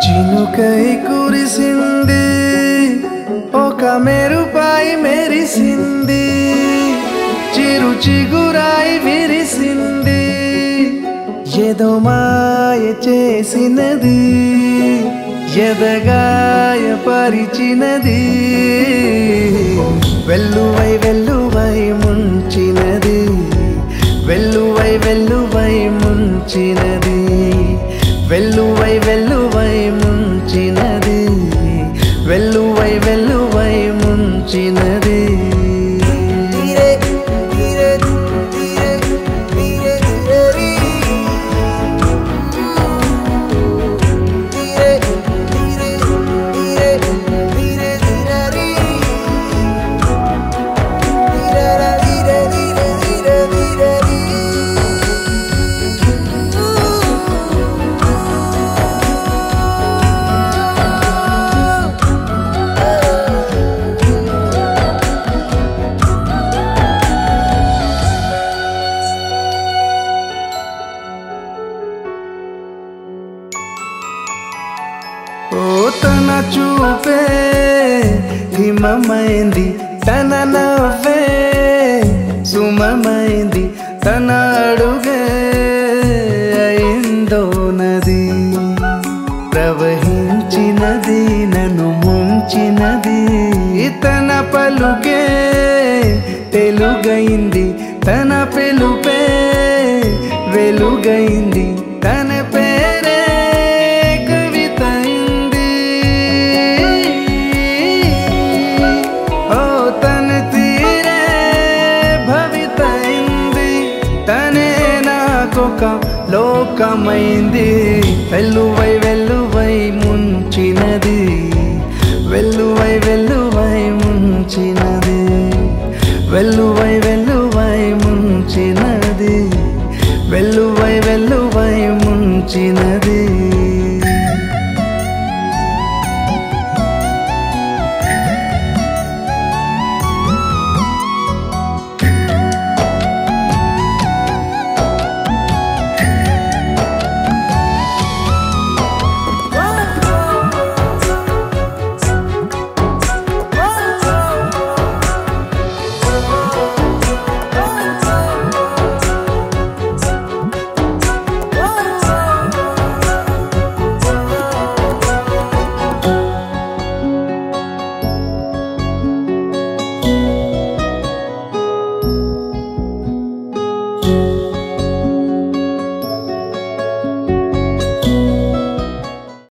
చినుకై కురిసింది ఒక మెరుపాయి మెరిసింది చిరు చిగురాయి విరిసింది ఏదో మాయ చేసినది ఎదగాయ పరిచినది వెల్లువై వెల్లువై ముంచినది వెల్లువై వెల్లువై ముంచినది వెల్లువై వెల్లువై ముంచినది వెల్లువై వెల్లువై ముంచినది Tire, tire, tire, tire, tire, tire, tire, tire, tire, tirari. Tirara, tire, tire, tire, tirari. ఓ తన చూపే హిమమైంది తన నవ్వే సుమమైంది తన అడుగే అయిందో నది ప్రవహించినది నన్ను ముంచినది తన పలుకే తెలుగైంది తన పిలుపే వెలుగైంది తన పేరే కవితైంది ఓ తన తీరే భవితైంది తనే నాకొక లోకమైంది